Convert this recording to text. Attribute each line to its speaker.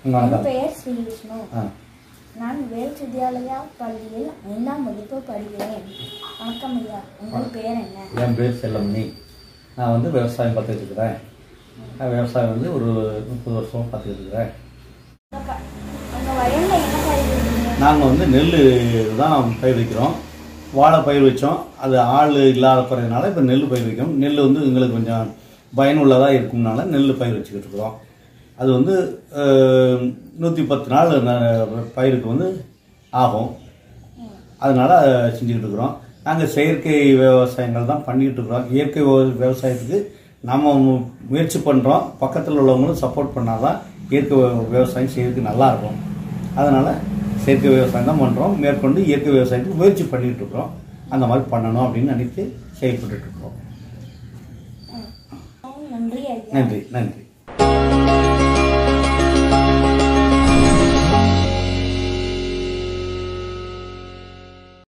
Speaker 1: என்
Speaker 2: வணக்கம்
Speaker 1: பெயர் ஸ்ரீ விஷ்ணு
Speaker 2: ஆ
Speaker 1: நான் வேல் வித்யாலயா பள்ளியில் ஐந்தாம் வகுப்பு படிக்கிறேன் வணக்கம் ஐயா உங்கள் பெயர் என்ன
Speaker 2: என் பேர் செல்லமணி நான் வந்து விவசாயம் பார்த்துட்டு இருக்கிறேன் நான் விவசாயம் வந்து ஒரு முப்பது வருஷமாக பார்த்துட்டு இருக்கிறேன்
Speaker 1: உங்க- உங்க வயல்ல என்ன பயிரிடுறீங்க
Speaker 2: நாங்கள் வந்து நெல் தான் பயிர் வைக்கிறோம் வாழை பயிர் வச்சோம் அது ஆள் இல்லாத குறையதுனால இப்போ நெல் பயிர் வைக்கிறோம் நெல் வந்து எங்களுக்கு கொஞ்சம் பயனுள்ளதாக இருக்கும்னால நெல் பயிர் வச்சுக்கிட்டு இருக்கிறோம் அது வந்து நூற்றி பத்து நாள் ந- பயிருக்கு வந்து ஆகும் அதனால் செஞ்சுக்கிட்டு இருக்கிறோம் நாங்கள் செயற்கை விவசாயங்கள் தான் பண்ணிக்கிட்டு இருக்கிறோம் இயற்கை விவ- விவசாயத்துக்கு நம்ம மு- முயற்சி பண்ணுறோம் பக்கத்தில் உள்ளவங்களும் சப்போர்ட் பண்ணால் தான் இயற்கை விவ- விவசாயம் செய்யறதுக்கு நல்லா இருக்கும் அதனால் செயற்கை விவசாயம் தான் பண்ணுறோம் மேற்கொண்டு இயற்கை விவசாயத்துக்கு முயற்சி பண்ணிக்கிட்டு இருக்கிறோம் அந்த மாதிரி பண்ணணும் அப்படின்னு நினைத்து செயல்பட்டுட்டு இருக்கிறோம்
Speaker 1: நன்றி ஐயா
Speaker 2: நன்றி நன்றி